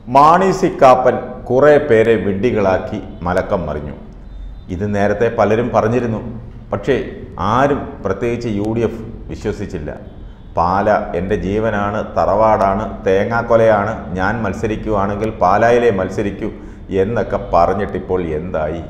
Mani C Kappan കുറേ പേരെ വിഡ്ഢികളാക്കി മലക്കം മറിഞ്ഞു ഇത് നേരത്തെ പലരും പറഞ്ഞിരുന്നു പക്ഷേ ആരും പ്രത്യേകിച്ച് യു ഡി എഫ് വിശ്വസിച്ചില്ല പാല എൻ്റെ ജീവനാണ് തറവാടാണ് തേങ്ങാക്കൊലയാണ് ഞാൻ മത്സരിക്കുവാണെങ്കിൽ പാലായിലെ മത്സരിക്കൂ എന്നൊക്കെ പറഞ്ഞിട്ടിപ്പോൾ എന്തായി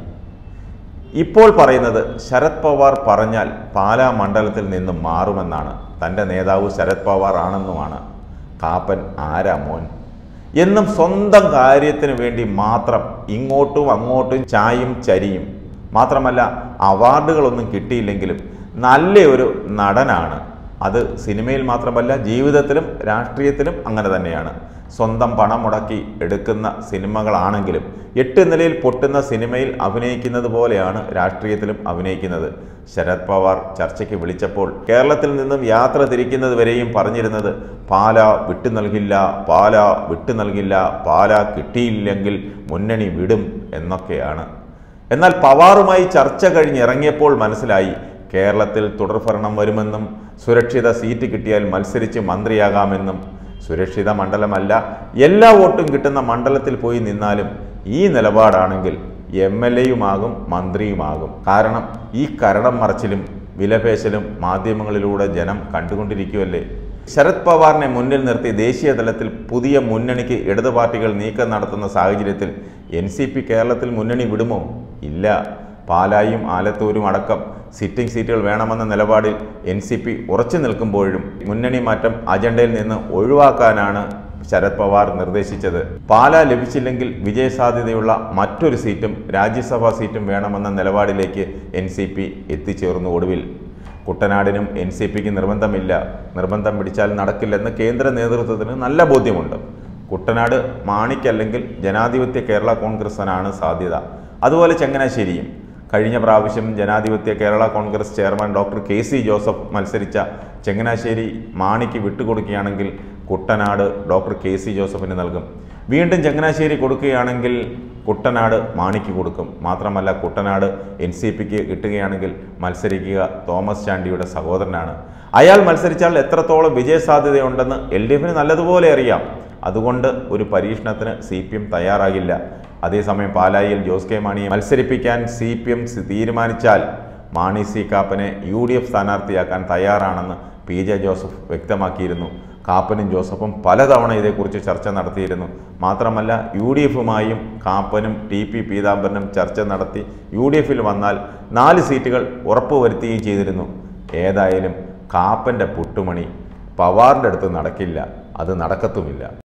ഇപ്പോൾ പറയുന്നത് ശരത് പവാർ പറഞ്ഞാൽ പാലാ മണ്ഡലത്തിൽ നിന്നും മാറുമെന്നാണ് തൻ്റെ നേതാവ് ശരത് പവാർ ആണെന്നുമാണ് കാപ്പൻ ആരാ മോൻ എന്നും സ്വന്തം കാര്യത്തിന് വേണ്ടി മാത്രം ഇങ്ങോട്ടും അങ്ങോട്ടും ചായും ചരിയും മാത്രമല്ല അവാർഡുകളൊന്നും കിട്ടിയില്ലെങ്കിലും നല്ല ഒരു നടനാണ് അത് സിനിമയിൽ മാത്രമല്ല ജീവിതത്തിലും രാഷ്ട്രീയത്തിലും അങ്ങനെ തന്നെയാണ് സ്വന്തം പണം മുടക്കി എടുക്കുന്ന സിനിമകളാണെങ്കിലും എട്ട് നിലയിൽ പൊട്ടുന്ന സിനിമയിൽ അഭിനയിക്കുന്നത് പോലെയാണ് രാഷ്ട്രീയത്തിലും അഭിനയിക്കുന്നത് ശരത് പവാർ ചർച്ചയ്ക്ക് വിളിച്ചപ്പോൾ കേരളത്തിൽ നിന്നും യാത്ര തിരിക്കുന്നത് വരെയും പറഞ്ഞിരുന്നത് പാല വിട്ടു നൽകില്ല പാല വിട്ടു നൽകില്ല പാല കിട്ടിയില്ലെങ്കിൽ മുന്നണി വിടും എന്നൊക്കെയാണ് എന്നാൽ പവാറുമായി ചർച്ച കഴിഞ്ഞിറങ്ങിയപ്പോൾ മനസ്സിലായി കേരളത്തിൽ തുടർഭരണം വരുമെന്നും സുരക്ഷിത സീറ്റ് കിട്ടിയാൽ മത്സരിച്ച് മന്ത്രിയാകാമെന്നും സുരക്ഷിത മണ്ഡലമല്ല എല്ലാ വോട്ടും കിട്ടുന്ന മണ്ഡലത്തിൽ പോയി നിന്നാലും ഈ നിലപാടാണെങ്കിൽ എം എൽ എയുമാകും മന്ത്രിയുമാകും കാരണം ഈ കരടം മറച്ചിലും വിലപേശലും മാധ്യമങ്ങളിലൂടെ ജനം കണ്ടുകൊണ്ടിരിക്കുമല്ലേ ശരത് പവാറിനെ മുന്നിൽ നിർത്തി ദേശീയ തലത്തിൽ പുതിയ മുന്നണിക്ക് ഇടതു പാർട്ടികൾ നീക്കം നടത്തുന്ന സാഹചര്യത്തിൽ എൻ സി പി കേരളത്തിൽ മുന്നണി വിടുമോ ഇല്ല പാലായും ആലത്തൂരും അടക്കം സിറ്റിംഗ് സീറ്റുകൾ വേണമെന്ന നിലപാടിൽ എൻ സി പി ഉറച്ചു നിൽക്കുമ്പോഴും മുന്നണി മാറ്റം അജണ്ടയിൽ നിന്ന് ഒഴിവാക്കാനാണ് ശരത് പവാർ നിർദ്ദേശിച്ചത് പാല ലഭിച്ചില്ലെങ്കിൽ വിജയസാധ്യതയുള്ള മറ്റൊരു സീറ്റും രാജ്യസഭാ സീറ്റും വേണമെന്ന നിലപാടിലേക്ക് എൻ സി പി എത്തിച്ചേർന്നു ഒടുവിൽ കുട്ടനാടിനും എൻ സി പിക്ക് നിർബന്ധമില്ല നിർബന്ധം പിടിച്ചാൽ നടക്കില്ലെന്ന് കേന്ദ്ര നേതൃത്വത്തിന് നല്ല ബോധ്യമുണ്ട് കുട്ടനാട് മാണിക്കല്ലെങ്കിൽ ജനാധിപത്യ കേരള കോൺഗ്രസിനാണ് സാധ്യത അതുപോലെ ചങ്ങനാശ്ശേരിയും കഴിഞ്ഞ പ്രാവശ്യം ജനാധിപത്യ Kerala Congress chairman doctor K C Joseph മത്സരിച്ച ചങ്ങനാശ്ശേരി മാണിക്ക് വിട്ടുകൊടുക്കുകയാണെങ്കിൽ കുട്ടനാട് ഡോക്ടർ കെ സി ജോസഫിന് നൽകും വീണ്ടും ചങ്ങനാശ്ശേരി കൊടുക്കുകയാണെങ്കിൽ കുട്ടനാട് മാണിക്ക് കൊടുക്കും മാത്രമല്ല കുട്ടനാട് എൻ സി പിക്ക് കിട്ടുകയാണെങ്കിൽ മത്സരിക്കുക തോമസ് ചാണ്ടിയുടെ സഹോദരനാണ് അയാൾ മത്സരിച്ചാൽ എത്രത്തോളം വിജയസാധ്യതയുണ്ടെന്ന് എൽ ഡി എഫിന് നല്ലതുപോലെ അറിയാം അതുകൊണ്ട് ഒരു പരീക്ഷണത്തിന് സി പി എം തയ്യാറാകില്ല അതേസമയം പാലായിൽ ജോസ് കെ മാണിയെ മത്സരിപ്പിക്കാൻ സി പി എം തീരുമാനിച്ചാൽ മാണി സി കാപ്പനെ യു ഡി എഫ് സ്ഥാനാർത്ഥിയാക്കാൻ തയ്യാറാണെന്ന് പി ജെ ജോസഫ് വ്യക്തമാക്കിയിരുന്നു കാപ്പനും ജോസഫും പലതവണ ഇതേക്കുറിച്ച് ചർച്ച നടത്തിയിരുന്നു മാത്രമല്ല യു ഡി എഫുമായും കാപ്പനും ടി പി പീതാംബരനും ചർച്ച നടത്തി യു ഡി എഫിൽ വന്നാൽ നാല് സീറ്റുകൾ ഉറപ്പുവരുത്തുകയും ചെയ്തിരുന്നു ഏതായാലും കാപ്പൻ്റെ പുട്ടുമണി പവാറിൻ്റെ അടുത്ത് നടക്കില്ല അത് നടക്കത്തുമില്ല